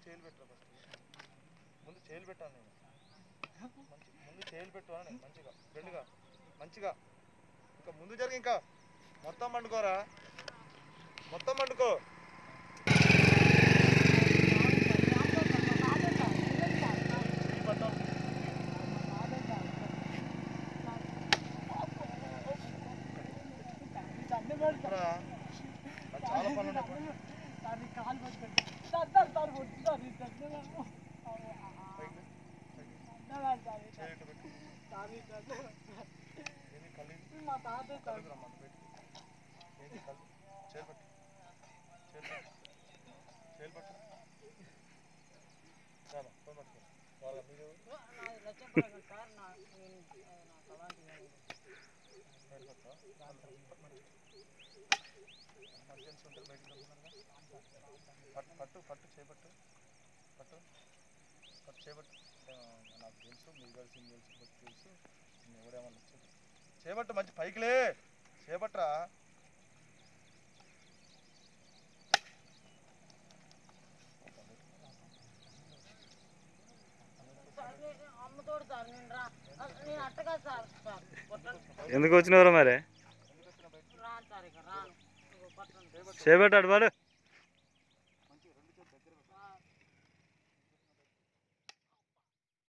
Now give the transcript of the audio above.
చేయలు పెట్టరా ఫస్ట్ ముందు చేయలు పెట్టాను నేను మంచి ముందు చేయలు పెట్టు అని మంచిగా ఫ్రెండ్గా మంచిగా ఇంకా ముందు జరిగి ఇంకా మొత్తం పండుకోరా మొత్తం పండుకో చెయ్యి పట్టాం ఇక్కడ నాకు చాలా పనులు ఉన్నాయి పైకి, పైకి. చేయి ఇటు పెట్టు. ఏంది కళ్ళు ఇది? కళ్ళు రమ్మంటు పెట్టు. ఏంది కళ్ళు? చేయి పట్టు. చేయి పట్టు. చేయి పట్టు. చాలా, పోయి పట్టుకో. వాళ్ళ మీరు బయట పట్టుకో. ఎమర్జెన్సీ ఉంటే బయటకు రమ్మన్నారుగా. పట్టు పట్టు పట్టు చేపట్టు పట్టు పట్టు చేపట్టు ఆ, నాకు తెలుసు మీకు తెలుసు మీకు తెలుసు మీకు తెలుసు నేను ఎవరేమన్నా వచ్చేది చేపట్టు మంచి పైకిలే చేపట్రా అమ్మతోడు సార్ నేను రా నేను అట్టగా సార్ సార్ కొట్టండి ఎందుకు వచ్చినవరా మరి ఎందుకు వచ్చిన బయట రాను సార్ ఇక రాను ఇగో కొట్టండి చేపట్టాడు వాడు